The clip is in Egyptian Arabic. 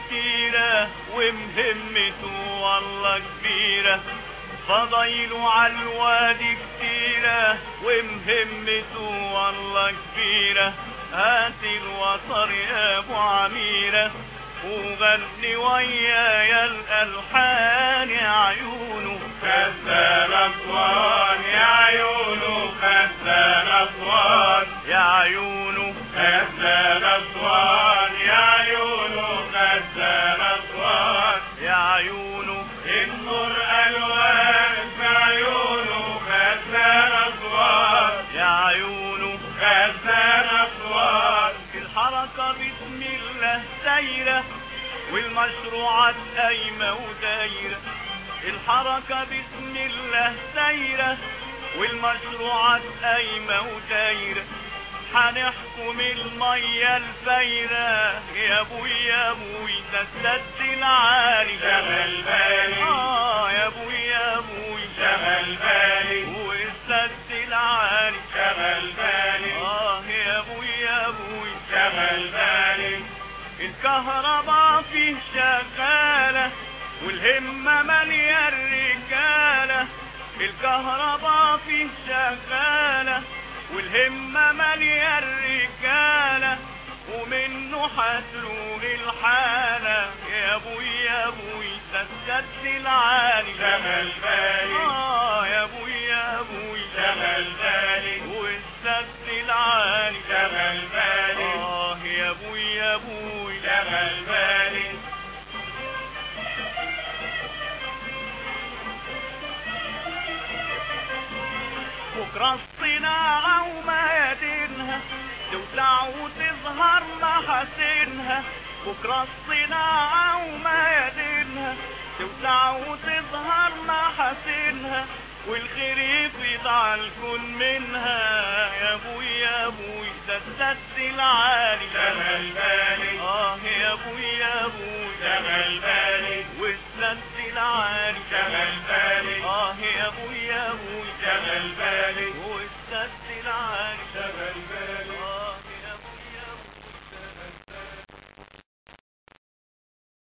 كتيرة ومهمته والله كبيرة فضايله عالوادي كتيرة ومهمته والله كبيرة هات الوتر يا ابو عميرة وغني ويايا الالحان يا عيونه خزان أسوان يا عيونه خزان أسوان يا عيونه خزان أسوان يا عيونه خزان أسوان يا عيونه النور ألوان في عيونه خزان أسوان يا عيونه خزان أسوان الحركة بسم الله سايرة والمشروعات قايمة ودايرة الحركة بسم الله سايرة والمشروعات قايمة ودايرة هنحكم المية الفايرة يا ابوي يا ابوي ده السد العالي شغل بالي اه يا ابوي يا ابوي شغل بالي والسد العالي شغل بالي اه يا ابوي يا ابوي شغل بالي الكهرباء فيه شغالة والهمة مالية الرجالة الكهرباء فيه شغالة والهمة مالية الرجالة ومنه حتلون الحالة يا ابوي يا ابوي ده السد العالي شغل بالي اه يا ابوي يا ابوي شغل بالي والسد العالي شغل بالي اه يا ابوي يا ابوي شغل بالي بكرة الصناعة وميادينها توسع وتظهر محاسنها بكرة الصناعة وميادينها توسع وتظهر محاسنها والخير يفيض على الكون منها يا ابوي يا ابوي ده السد العالي شغل بالي اه يا ابوي يا ابوي شغل بالي والسد العالي شغل بالي اه يا ابوي يا ابوي شغل بالي